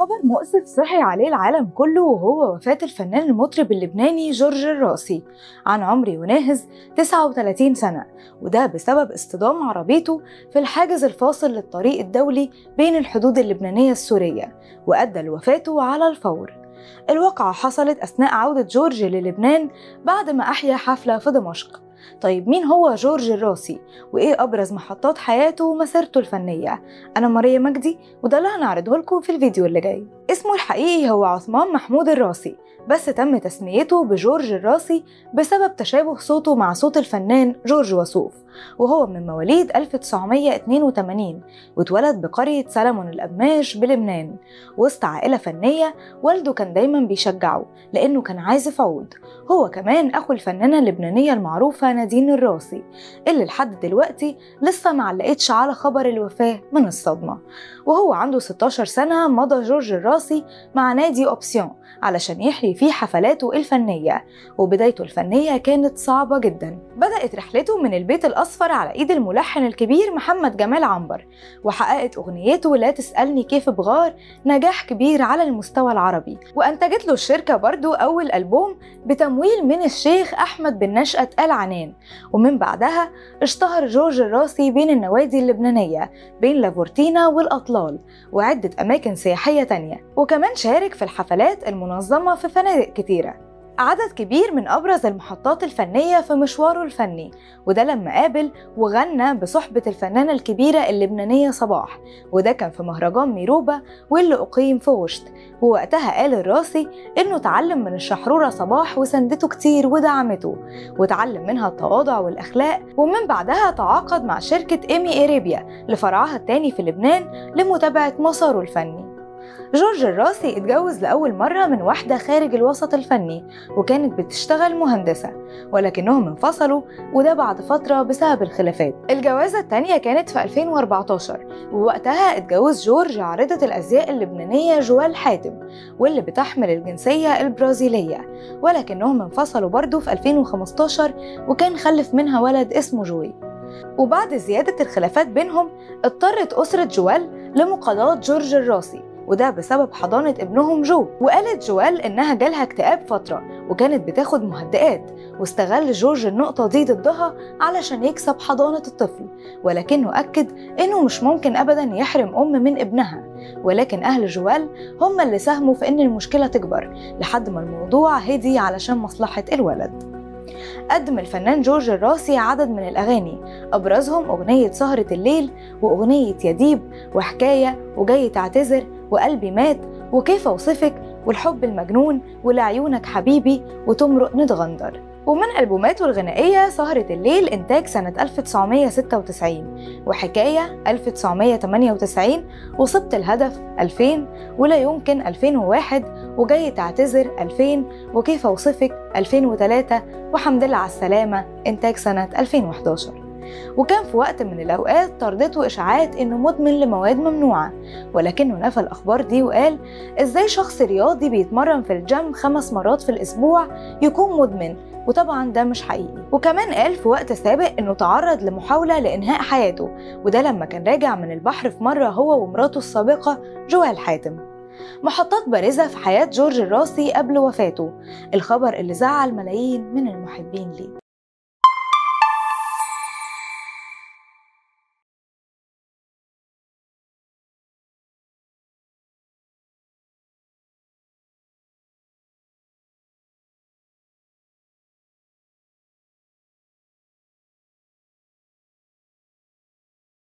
خبر مؤسف صحي عليه العالم كله وهو وفاة الفنان المطرب اللبناني جورج الراسي عن عمر يناهز 39 سنة وده بسبب اصطدام عربيته في الحاجز الفاصل للطريق الدولي بين الحدود اللبنانية السورية وأدى لوفاته على الفور الواقعة حصلت أثناء عودة جورج للبنان بعد ما أحيا حفلة في دمشق طيب مين هو جورج الراسي وايه ابرز محطات حياته ومسيرته الفنيه انا ماريا مجدي وده اللي هنعرضه لكم في الفيديو اللي جاي اسمه الحقيقي هو عثمان محمود الراسي بس تم تسميته بجورج الراسي بسبب تشابه صوته مع صوت الفنان جورج وسوف وهو من مواليد 1982 واتولد بقرية سلمون الأبماش بلبنان وسط عائلة فنية والده كان دايما بيشجعه لأنه كان عازف عود هو كمان أخو الفنانة اللبنانية المعروفة نادين الراسي اللي لحد دلوقتي لسه معلقتش على خبر الوفاة من الصدمة وهو عنده 16 سنة مضى جورج الراسي مع نادي أوبسيون علشان يحيي فيه حفلاته الفنية وبدايته الفنية كانت صعبة جدا بدأت رحلته من البيت الأصفر على إيد الملحن الكبير محمد جمال عنبر وحققت أغنيته لا تسألني كيف بغار نجاح كبير على المستوى العربي وأنتجت له الشركة برضو أول ألبوم بتمويل من الشيخ أحمد بن نشأة آل عنان ومن بعدها اشتهر جورج الراسي بين النوادي اللبنانية بين لافورتينا والأطلال وعدة أماكن سياحية تانية وكمان شارك في الحفلات المنظمة في فنادق كتيرة عدد كبير من أبرز المحطات الفنية في مشواره الفني وده لما قابل وغنى بصحبة الفنانة الكبيرة اللبنانية صباح وده كان في مهرجان ميروبا واللي أقيم في وشت ووقتها قال الراسي إنه اتعلم من الشحرورة صباح وسندته كتير ودعمته وتعلم منها التواضع والأخلاق ومن بعدها تعاقد مع شركة إيمي إيريبيا لفرعها التاني في لبنان لمتابعة مساره الفني جورج الراسي اتجوز لأول مرة من واحدة خارج الوسط الفني وكانت بتشتغل مهندسة ولكنهم انفصلوا وده بعد فترة بسبب الخلافات الجوازة التانية كانت في 2014 ووقتها اتجوز جورج عارضة الأزياء اللبنانية جوال حاتم واللي بتحمل الجنسية البرازيلية ولكنهم انفصلوا برضه في 2015 وكان خلف منها ولد اسمه جوي وبعد زيادة الخلافات بينهم اضطرت أسرة جوال لمقاضاة جورج الراسي وده بسبب حضانة ابنهم جو وقالت جوال إنها جالها اكتئاب فترة وكانت بتاخد مهدئات واستغل جورج النقطة دي ضدها علشان يكسب حضانة الطفل ولكنه أكد إنه مش ممكن أبدا يحرم أم من ابنها ولكن أهل جوال هم اللي ساهموا في إن المشكلة تكبر لحد ما الموضوع هدي علشان مصلحة الولد قدم الفنان جورج الراسي عدد من الأغاني أبرزهم أغنية سهرة الليل وأغنية يديب وحكاية وجاي تعتذر وقلبي مات وكيف أوصفك والحب المجنون ولعيونك حبيبي وتمرق نتغندر ومن ألبوماته الغنائية سهرة الليل إنتاج سنة 1996 وحكاية 1998 وصبت الهدف 2000 ولا يمكن 2001 وجاي تعتذر 2000 وكيف أوصفك 2003 وحمد لله على السلامة إنتاج سنة 2011 وكان في وقت من الأوقات طردته إشاعات إنه مدمن لمواد ممنوعة ولكنه نفى الأخبار دي وقال إزاي شخص رياضي بيتمرن في الجيم خمس مرات في الأسبوع يكون مدمن وطبعا ده مش حقيقي وكمان قال في وقت سابق انه تعرض لمحاولة لإنهاء حياته وده لما كان راجع من البحر في مرة هو ومراته السابقة جوال حاتم محطات بارزة في حياة جورج الراسي قبل وفاته الخبر اللي زعل ملايين من المحبين ليه